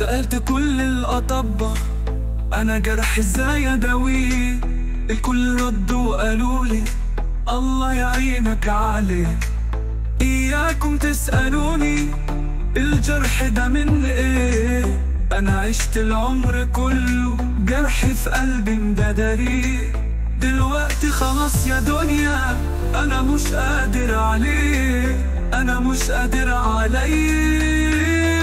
سألت كل الأطباء أنا جرح ازاي أداويه الكل ردوا وقالولي الله يعينك عليه إياكم تسألوني الجرح ده من إيه أنا عشت العمر كله جرح في قلبي مداريه دلوقتي خلاص يا دنيا أنا مش قادر عليه أنا مش قادر عليه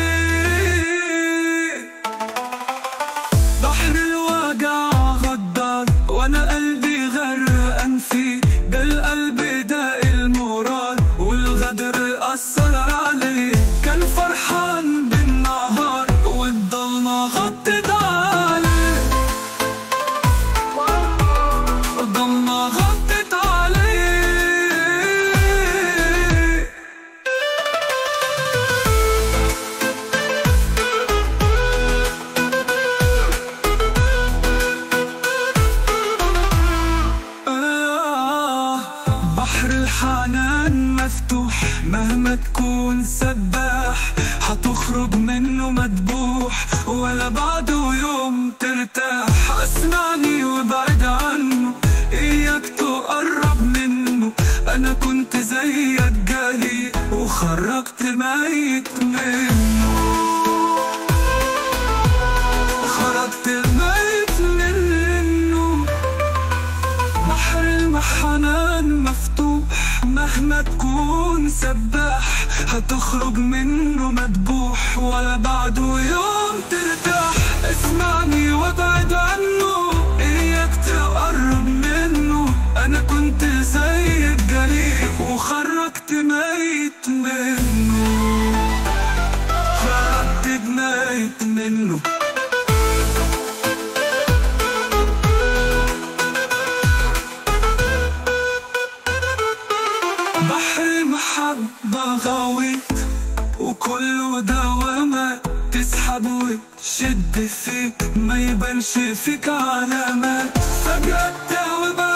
بحر الوجع غدار وانا قلبي غرقان فيه ده القلب ده المراد والغدر اثر عليه كان فرحان بالنهار والضلمه غطت عليه والضلمه غطت عليه آه بحر الحنان مفتوح مهما تكون سباح هتخرج منه مدبوح ولا بعده يوم ترتاح اسمعني وابعد عنه اياك تقرب منه انا كنت زيك جاهي وخرجت ميت منه خرجت ميت منه بحر المحنان مفتوح مهما تكون سباح هتخرج منه مدبوح ولا بعده يوم ترتاح اسمعني وابعد عنه اياك تقرب منه انا كنت زيك جريء وخرجت ميت منه خرجت ميت منه بحر المحبة غويت وكله دوامات تسحب وتشد فيك ما يبانش فيك علامات فجأة تاوب